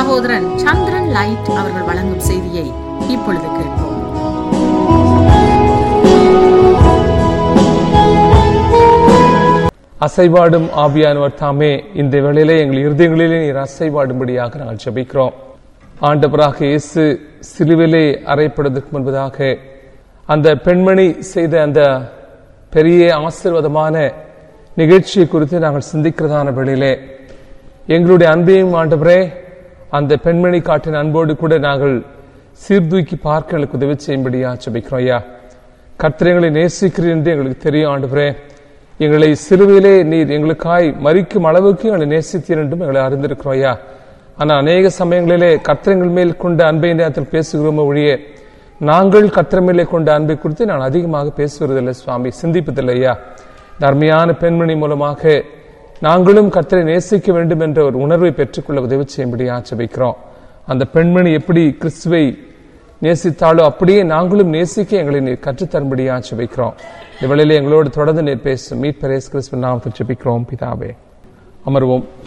சகோதரன் சந்திரன் லைட் அவர்கள் வழங்கும் செய்தியை இப்பொழுது கேட்போம் அசைவாடும் ஆவியானவர் தாமே இந்த வேளையிலே எங்கள் இருதயங்களிலே நீர் அசைவாடும்படியாக நாங்கள் ஜெபிக்கிறோம் ஆண்டவராக இயேசு சிலுவிலே அறைப்படுவதற்கு முன்பதாக அந்த பெண்மணி செய்த அந்த பெரிய ஆசீர்வாதமான நிகழ்ச்சியை குறித்து நாங்கள் சிந்திக்கிறதான வேளையிலே எங்களுடைய அன்பையும் ஆண்டவரே அந்த பெண்மணி காட்டின அன்போடு கூட நாங்கள் சீர்தூக்கி பார்க்க எங்களுக்கு உதவி செய்யும்படியா ஜெபிக்கிறோம் ஐயா கர்த்தரைகளை நேசிக்கிறீர் என்று எங்களுக்கு தெரியும் ஆண்டவரே எங்களை சிறுவையிலே நீர் எங்களுக்காய் மறிக்கும் அளவுக்கு எங்களை நேசித்தீர் என்றும் எங்களை அறிந்திருக்கிறோம் ஐயா ஆனால் அநேக சமயங்களிலே கர்த்தரங்கள் மேல் கொண்ட அன்பை நேரத்தில் பேசுகிறோமோ ஒழிய நாங்கள் கர்த்தர் மேலே கொண்ட அன்பை குறித்து நான் அதிகமாக பேசுவதில்லை சுவாமி சிந்திப்பதில்லை ஐயா இந்த அருமையான பெண்மணி மூலமாக நாங்களும் கர்த்தரை நேசிக்க வேண்டும் என்ற ஒரு உணர்வை பெற்றுக்கொள்ள உதவி செய்யும்படியா ஜெபிக்கிறோம் அந்த பெண்மணி எப்படி கிறிஸ்துவை நேசித்தாலோ அப்படியே நாங்களும் நேசிக்க எங்களை நீர் கற்றுத்தரும்படியா ஜெபிக்கிறோம் இந்த வேளையிலே எங்களோடு தொடர்ந்து நீர் பேசும் மீட் பரேஸ் கிறிஸ்துவ நாமத்தில் ஜெபிக்கிறோம் பிதாவே அமர்வோம்